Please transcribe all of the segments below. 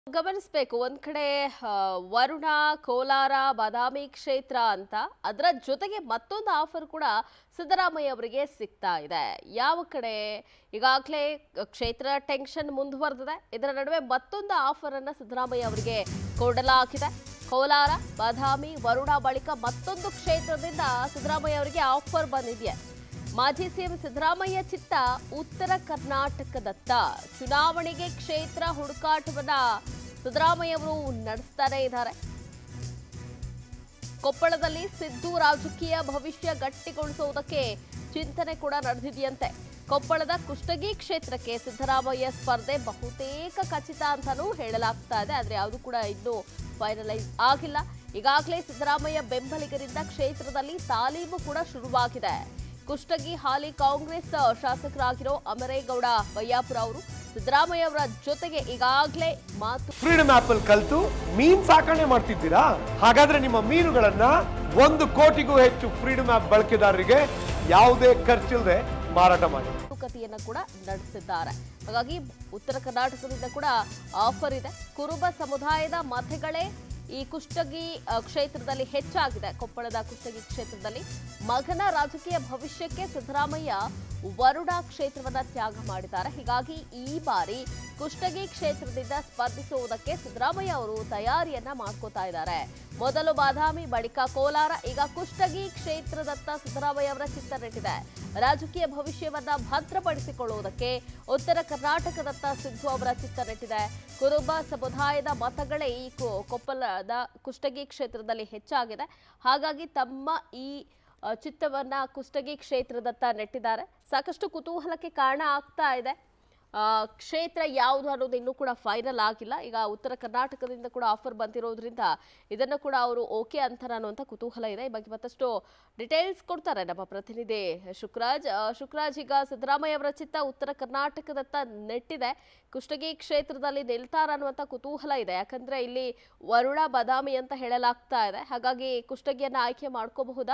ಗಮನಿಸಬೇಕು ಒಂದ್ ಕಡೆ ಆ, ವರುಣ ಕೋಲಾರ ಬಾದಾಮಿ ಕ್ಷೇತ್ರ ಅಂತ ಅದರ ಜೊತೆಗೆ ಮತ್ತೊಂದು ಆಫರ್ ಕೂಡ ಸಿದ್ದರಾಮಯ್ಯ ಅವರಿಗೆ ಸಿಗ್ತಾ ಇದೆ ಯಾವ ಕಡೆ ಈಗಾಗಲೇ ಕ್ಷೇತ್ರ ಟೆನ್ಷನ್ ಮುಂದುವರೆದಿದೆ ಇದರ ನಡುವೆ ಮತ್ತೊಂದು ಆಫರ್ ಅನ್ನ ಸಿದ್ದರಾಮಯ್ಯ ಅವರಿಗೆ ಕೊಡಲಾಗಿದೆ ಕೋಲಾರ ಬಾದಾಮಿ ವರುಣ ಬಳಿಕ ಮತ್ತೊಂದು ಕ್ಷೇತ್ರದಿಂದ ಸಿದ್ದರಾಮಯ್ಯ ಅವರಿಗೆ ಆಫರ್ ಬಂದಿದೆಯೇ ಮಾಜಿ ಸಿಎಂ ಸಿದ್ದರಾಮಯ್ಯ ಚಿತ್ತ ಉತ್ತರ ಕರ್ನಾಟಕದತ್ತ ಚುನಾವಣೆಗೆ ಕ್ಷೇತ್ರ ಹುಡುಕಾಟವನ್ನ ಸಿದ್ದರಾಮಯ್ಯ ಅವರು ನಡೆಸ್ತಾನೆ ಇದ್ದಾರೆ ಕೊಪ್ಪಳದಲ್ಲಿ ಸಿದ್ದು ರಾಜಕೀಯ ಭವಿಷ್ಯ ಗಟ್ಟಿಗೊಳಿಸುವುದಕ್ಕೆ ಚಿಂತನೆ ಕೂಡ ನಡೆದಿದೆಯಂತೆ ಕೊಪ್ಪಳದ ಕುಷ್ಟಗಿ ಕ್ಷೇತ್ರಕ್ಕೆ ಸಿದ್ದರಾಮಯ್ಯ ಸ್ಪರ್ಧೆ ಬಹುತೇಕ ಖಚಿತ ಅಂತಾನೂ ಹೇಳಲಾಗ್ತಾ ಇದೆ ಆದ್ರೆ ಯಾವುದು ಕೂಡ ಇನ್ನೂ ಫೈನಲೈಸ್ ಆಗಿಲ್ಲ ಈಗಾಗಲೇ ಸಿದ್ದರಾಮಯ್ಯ ಬೆಂಬಲಿಗರಿಂದ ಕ್ಷೇತ್ರದಲ್ಲಿ ತಾಲೀಮು ಕೂಡ ಶುರುವಾಗಿದೆ ಕುಷ್ಟಗಿ ಹಾಲಿ ಕಾಂಗ್ರೆಸ್ ಶಾಸಕರಾಗಿರೋ ಅಮರೇಗೌಡ ಬಯ್ಯಾಪುರ ಅವರು ಸಿದ್ದರಾಮಯ್ಯ ಅವರ ಜೊತೆಗೆ ಈಗಾಗಲೇ ಮಾತು ಫ್ರೀಡಮ್ ಆಪ್ ಅಲ್ಲಿ ಕಲ್ತು ಮೀನ್ ಸಾಕಣೆ ಮಾಡ್ತಿದ್ದೀರಾ ಹಾಗಾದ್ರೆ ನಿಮ್ಮ ಮೀನುಗಳನ್ನ ಒಂದು ಕೋಟಿಗೂ ಹೆಚ್ಚು ಫ್ರೀಡಮ್ ಆಪ್ ಬಳಕೆದಾರರಿಗೆ ಯಾವುದೇ ಖರ್ಚಿಲ್ಲದೆ ಮಾರಾಟ ಮಾಡಿ ಮಾತುಕತೆಯನ್ನ ಕೂಡ ನಡೆಸಿದ್ದಾರೆ ಹಾಗಾಗಿ ಉತ್ತರ ಕರ್ನಾಟಕದಿಂದ ಕೂಡ ಆಫರ್ ಇದೆ ಕುರುಬ ಸಮುದಾಯದ ಮತಗಳೇ ಈ ಕುಷ್ಟಗಿ ಅ, ಕ್ಷೇತ್ರದಲ್ಲಿ ಹೆಚ್ಚಾಗಿದೆ ಕೊಪ್ಪಳದ ಕುಷ್ಟಗಿ ಕ್ಷೇತ್ರದಲ್ಲಿ ಮಗನ ರಾಜಕೀಯ ಭವಿಷ್ಯಕ್ಕೆ ಸಿದ್ದರಾಮಯ್ಯ ವರುಣ ಕ್ಷೇತ್ರವನ್ನ ತ್ಯಾಗ ಮಾಡಿದ್ದಾರೆ ಹೀಗಾಗಿ ಈ ಬಾರಿ ಕುಷ್ಟಗಿ ಕ್ಷೇತ್ರದಿಂದ ಸ್ಪರ್ಧಿಸುವುದಕ್ಕೆ ಸಿದ್ದರಾಮಯ್ಯ ಅವರು ತಯಾರಿಯನ್ನ ಮಾಡ್ಕೋತಾ ಇದ್ದಾರೆ ಮೊದಲು ಬಾದಾಮಿ ಬಳಿಕ ಕೋಲಾರ ಈಗ ಕುಷ್ಟಗಿ ಕ್ಷೇತ್ರದತ್ತ ಸಿದ್ದರಾಮಯ್ಯ ಅವರ ಚಿತ್ತ ನೆಟ್ಟಿದೆ ರಾಜಕೀಯ ಭವಿಷ್ಯವನ್ನ ಭದ್ರಪಡಿಸಿಕೊಳ್ಳುವುದಕ್ಕೆ ಉತ್ತರ ಕರ್ನಾಟಕದತ್ತ ಸಿದ್ದು ಅವರ ಚಿತ್ತ ನೆಟ್ಟಿದೆ ಕುರುಬ ಸಮುದಾಯದ ಮತಗಳೇ ಈ ಕೊ- ಕೊಪ್ಪಳದ ಕುಷ್ಟಗಿ ಕ್ಷೇತ್ರದಲ್ಲಿ ಹೆಚ್ಚಾಗಿದೆ ಹಾಗಾಗಿ ತಮ್ಮ ಈ ಅ, ಚಿತ್ತವನ್ನ ಕುಷ್ಟಗಿ ಕ್ಷೇತ್ರದತ್ತ ನೆಟ್ಟಿದ್ದಾರೆ ಸಾಕಷ್ಟು ಕುತೂಹಲಕ್ಕೆ ಕಾರಣ ಆಗ್ತಾ ಇದೆ ಆ, ಕ್ಷೇತ್ರ ಯಾವುದು ಅನ್ನೋದು ಇನ್ನೂ ಕೂಡ ಫೈನಲ್ ಆಗಿಲ್ಲ ಈಗ ಉತ್ತರ ಕರ್ನಾಟಕದಿಂದ ಕೂಡ ಆಫರ್ ಬಂದಿರೋದ್ರಿಂದ ಇದನ್ನು ಕೂಡ ಅವರು ಓಕೆ ಅಂತಾರ ಅನ್ನುವಂಥ ಕುತೂಹಲ ಇದೆ ಈ ಬಗ್ಗೆ ಮತ್ತಷ್ಟು ಡಿಟೇಲ್ಸ್ ಕೊಡ್ತಾರೆ ನಮ್ಮ ಪ್ರತಿನಿಧಿ ಶುಕ್ರಾಜ್ ಆ, ಶುಕ್ರಾಜ್ ಈಗ ಸಿದ್ದರಾಮಯ್ಯ ಅವರ ಚಿತ್ತ ಉತ್ತರ ಕರ್ನಾಟಕದತ್ತ ನೆಟ್ಟಿದೆ ಕುಷ್ಟಗಿ ಕ್ಷೇತ್ರದಲ್ಲಿ ನಿಲ್ತಾರ ಅನ್ನುವಂಥ ಕುತೂಹಲ ಇದೆ ಯಾಕಂದ್ರೆ ಇಲ್ಲಿ ವರುಣ ಬಾದಾಮಿ ಅಂತ ಹೇಳಲಾಗ್ತಾ ಇದೆ ಹಾಗಾಗಿ ಕುಷ್ಟಗಿಯನ್ನ ಆಯ್ಕೆ ಮಾಡ್ಕೋಬಹುದಾ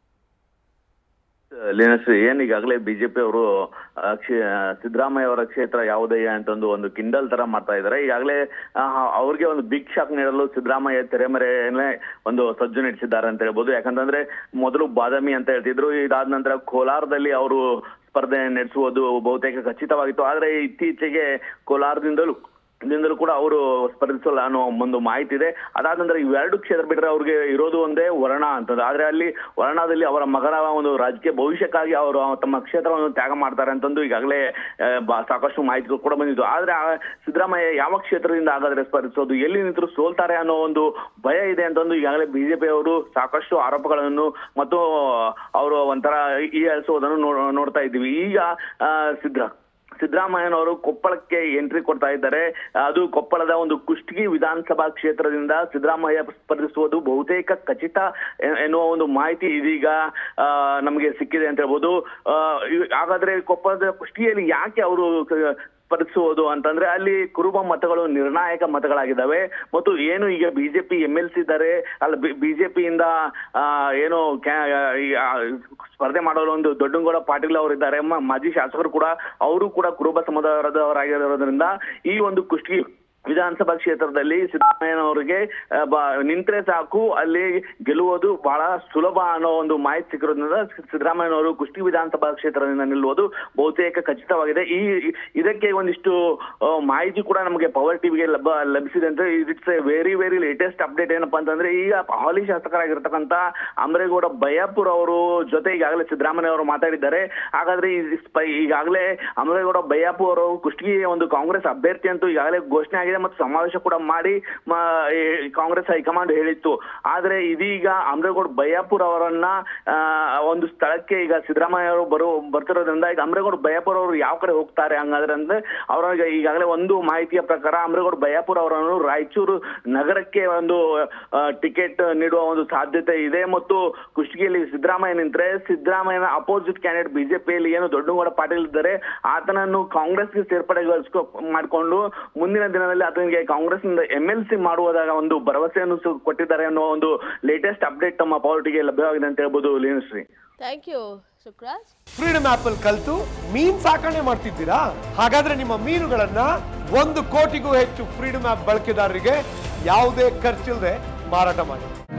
ಲೀನಶ್ರೀ ಏನ್ ಈಗಾಗಲೇ ಬಿಜೆಪಿ ಅವರು ಸಿದ್ದರಾಮಯ್ಯ ಅವರ ಕ್ಷೇತ್ರ ಯಾವುದಯ್ಯ ಅಂತಂದು ಒಂದು ಕಿಂಡಲ್ ತರ ಮಾಡ್ತಾ ಇದ್ದಾರೆ ಈಗಾಗಲೇ ಆ, ಅವ್ರಿಗೆ ಒಂದು ಬಿಗ್ ಶಾಕ್ ನೀಡಲು ಸಿದ್ದರಾಮಯ್ಯ ತೆರೆಮರೆಯಲ್ಲೇ ಒಂದು ಸಜ್ಜು ನಡೆಸಿದ್ದಾರೆ ಅಂತ ಹೇಳ್ಬೋದು ಯಾಕಂತಂದ್ರೆ ಮೊದಲು ಬಾದಾಮಿ ಅಂತ ಹೇಳ್ತಿದ್ರು ಇದಾದ ನಂತರ ಕೋಲಾರದಲ್ಲಿ ಅವರು ಸ್ಪರ್ಧೆ ನಡೆಸುವುದು ಬಹುತೇಕ ಖಚಿತವಾಗಿತ್ತು ಆದ್ರೆ ಇತ್ತೀಚೆಗೆ ಕೋಲಾರದಿಂದಲೂ ದಿಂದಲೂ ಕೂಡ ಅವರು ಸ್ಪರ್ಧಿಸಲ್ಲ ಅನ್ನೋ ಒಂದು ಮಾಹಿತಿ ಇದೆ ಅದಾದ ನಂತರ ಇವೆರಡು ಕ್ಷೇತ್ರ ಬಿಟ್ಟರೆ ಅವ್ರಿಗೆ ಇರೋದು ಒಂದೇ ವರ್ಣ ಅಂತದ್ದು ಆದ್ರೆ ಅಲ್ಲಿ ವರ್ಣದಲ್ಲಿ ಅವರ ಮಗನ ಒಂದು ರಾಜಕೀಯ ಭವಿಷ್ಯಕ್ಕಾಗಿ ಅವರು ತಮ್ಮ ಕ್ಷೇತ್ರವನ್ನು ತ್ಯಾಗ ಮಾಡ್ತಾರೆ ಅಂತಂದು ಈಗಾಗಲೇ ಆ, ಬಾ- ಸಾಕಷ್ಟು ಮಾಹಿತಿಗಳು ಕೂಡ ಬಂದಿದ್ದು ಆದ್ರೆ ಆ ಸಿದ್ದರಾಮಯ್ಯ ಯಾವ ಕ್ಷೇತ್ರದಿಂದ ಹಾಗಾದ್ರೆ ಸ್ಪರ್ಧಿಸೋದು ಎಲ್ಲಿ ನಿಂತರೂ ಸೋಲ್ತಾರೆ ಅನ್ನೋ ಒಂದು ಭಯ ಇದೆ ಅಂತಂದು ಈಗಾಗಲೇ ಬಿಜೆಪಿ ಅವರು ಸಾಕಷ್ಟು ಆರೋಪಗಳನ್ನು ಮತ್ತು ಅವರು ಒಂಥರ ಈ ಅಳಿಸೋದನ್ನು ನೋ- ನೋಡ್ತಾ ಇದ್ದೀವಿ ಈಗ ಆ, ಸಿದ್ದರಾ ಸಿದ್ದರಾಮಯ್ಯನವರು ಕೊಪ್ಪಳಕ್ಕೆ ಎಂಟ್ರಿ ಕೊಡ್ತಾ ಇದ್ದಾರೆ ಅದು ಕೊಪ್ಪಳದ ಒಂದು ಕುಷ್ಟಗಿ ವಿಧಾನಸಭಾ ಕ್ಷೇತ್ರದಿಂದ ಸಿದ್ದರಾಮಯ್ಯ ಸ್ಪರ್ಧಿಸುವುದು ಬಹುತೇಕ ಖಚಿತ ಎ- ಎನ್ನುವ ಒಂದು ಮಾಹಿತಿ ಇದೀಗ ಆ, ನಮಗೆ ಸಿಕ್ಕಿದೆ ಅಂತ ಹೇಳ್ಬೋದು ಆ, ಇವ್- ಹಾಗಾದ್ರೆ ಕೊಪ್ಪಳದ ಕುಷ್ಟಗಿಯಲ್ಲಿ ಯಾಕೆ ಅವರು ಕ- ಸ್ಪರ್ಧಿಸುವುದು ಅಂತಂದ್ರೆ ಅಲ್ಲಿ ಕುರುಬ ಮತಗಳು ನಿರ್ಣಾಯಕ ಮತಗಳಾಗಿದ್ದಾವೆ ಮತ್ತು ಏನು ಈಗ ಬಿಜೆಪಿ ಎಂ ಎಲ್ ಸಿ ಇದ್ದಾರೆ ಅಲ್ಲ ಬಿಜೆಪಿಯಿಂದ ಏನು ಕ್ಯಾ- ಈ, ಆ, ಸ್ಪರ್ಧೆ ಮಾಡಲು ಒಂದು ದೊಡ್ಡಂಗೌಡ ಪಾಟೀಲ್ ಅವರು ಇದ್ದಾರೆ ಮ- ಮಾಜಿ ಶಾಸಕರು ಕೂಡ ಅವರು ಕೂಡ ಕುರುಬ ಸಮುದಾಯದವರಾಗಿರೋದ್ರಿಂದ ಈ ಒಂದು ಕುಷ್ಟಗಿ ವಿಧಾನಸಭಾ ಕ್ಷೇತ್ರದಲ್ಲಿ ಸಿದ್ದರಾಮಯ್ಯನವರಿಗೆ ಆ, ಬ- ನಿಂತ್ರೆ ಸಾಕು ಅಲ್ಲಿ ಗೆಲ್ಲುವುದು ಬಹಳ ಸುಲಭ ಅನ್ನೋ ಒಂದು ಮಾಹಿತಿ ಸಿಕ್ಕಿರೋದ್ರಿಂದ ಸಿದ್ದರಾಮಯ್ಯನವರು ಕುಷ್ಟಗಿ ವಿಧಾನಸಭಾ ಕ್ಷೇತ್ರದಿಂದ ನಿಲ್ಲುವುದು ಬಹುತೇಕ ಖಚಿತವಾಗಿದೆ ಈ ಇದಕ್ಕೆ ಒಂದಿಷ್ಟು ಆ, ಮಾಹಿತಿ ಕೂಡ ನಮಗೆ ಪವರ್ ಟಿವಿಗೆ ಲಭ ಲಭಿಸಿದೆ ಅಂತ it's a very very latest update ಏನಪ್ಪಾ ಅಂತಂದ್ರೆ ಈಗ ಹಾಲಿ ಶಾಸಕರಾಗಿರ್ತಕ್ಕಂಥ ಅಮರೇಗೌಡ ಬಯ್ಯಾಪುರ್ ಅವರು ಜೊತೆ ಈಗಾಗಲೇ ಸಿದ್ದರಾಮಯ್ಯ ಅವರು ಮಾತಾಡಿದ್ದಾರೆ ಹಾಗಾದ್ರೆ ಈ ಸ್ಪ- ಈಗಾಗಲೇ ಅಮರೇಗೌಡ ಬಯ್ಯಾಪುರ್ ಅವರು ಕುಷ್ಟಗಿ ಒಂದು ಕಾಂಗ್ರೆಸ್ ಅಭ್ಯರ್ಥಿ ಅಂತೂ ಈಗಾಗಲೇ ಘೋಷಣೆ ಆಗಿದೆ ಮತ್ತು ಸಮಾವೇಶ ಕೂಡ ಮಾಡಿ ಮ- ಈ ಕಾಂಗ್ರೆಸ್ ಹೈಕಮಾಂಡ್ ಹೇಳಿತ್ತು ಆದ್ರೆ ಇದೀಗ ಅಮರೇಗೌಡ ಬಯ್ಯಾಪುರ್ ಅವರನ್ನ ಆ, ಒಂದು ಸ್ಥಳಕ್ಕೆ ಈಗ ಸಿದ್ದರಾಮಯ್ಯ ಅವರು ಬರೋ ಬರ್ತಿರೋದ್ರಿಂದ ಈಗ ಅಮರೇಗೌಡ ಬಯ್ಯಾಪುರ್ ಅವರು ಯಾವ ಕಡೆ ಹೋಗ್ತಾರೆ ಹಂಗಾದ್ರೆ ಅಂದ್ರೆ ಅವರಿಗೆ ಈಗಾಗಲೇ ಒಂದು ಮಾಹಿತಿಯ ಪ್ರಕಾರ ಅಮರೇಗೌಡ ಬಯ್ಯಾಪುರ್ ಅವರನ್ನು ರಾಯಚೂರು ನಗರಕ್ಕೆ ಒಂದು ಟಿಕೆಟ್ ನೀಡುವ ಒಂದು ಸಾಧ್ಯತೆ ಇದೆ ಮತ್ತು ಕುಷ್ಟಗಿಯಲ್ಲಿ ಸಿದ್ದರಾಮಯ್ಯ ನಿಂತ್ರೆ ಸಿದ್ದರಾಮಯ್ಯನ ಅಪೋಸಿಟ್ ಕ್ಯಾಂಡಿಡೇಟ್ ಬಿಜೆಪಿಯಲ್ಲಿ ಏನು ದೊಡ್ಡಗೌಡ ಪಾಟೀಲ್ ಇದ್ದಾರೆ ಆತನನ್ನು ಕಾಂಗ್ರೆಸ್ಗೆ ಸೇರ್ಪಡೆಗೊಳಿಸ್ಕೊ ಮಾಡಿಕೊಂಡು ಮುಂದಿನ ದಿನದಲ್ಲಿ ಆತನಿಗೆ ಕಾಂಗ್ರೆಸ್ ನಿಂದ ಎಂ ಎಲ್ ಸಿ ಮಾಡುವುದಾಗ ಒಂದು ಭರವಸೆಯನ್ನು ಸು- ಕೊಟ್ಟಿದ್ದಾರೆ ಅನ್ನೋ ಒಂದು ಲೇಟೆಸ್ಟ್ ಅಪ್ಡೇಟ್ ನಮ್ಮ ಪವರ್ಟಿಗೆ ಲಭ್ಯವಾಗಿದೆ ಅಂತ ಹೇಳ್ಬೋದು Leenashree thank you Shukraj Freedom App ಅಲ್ಲಿ ಕಲ್ತು ಮೀನ್ ಸಾಕಣೆ ಮಾಡ್ತಿದ್ದೀರಾ ಹಾಗಾದ್ರೆ ನಿಮ್ಮ ಮೀನುಗಳನ್ನ ಒಂದು ಕೋಟಿಗೂ ಹೆಚ್ಚು ಫ್ರೀಡಮ್ ಆಪ್ ಬಳಕೆದಾರರಿಗೆ ಯಾವುದೇ ಖರ್ಚಿಲ್ಲದೆ ಮಾರಾಟ ಮಾಡಿ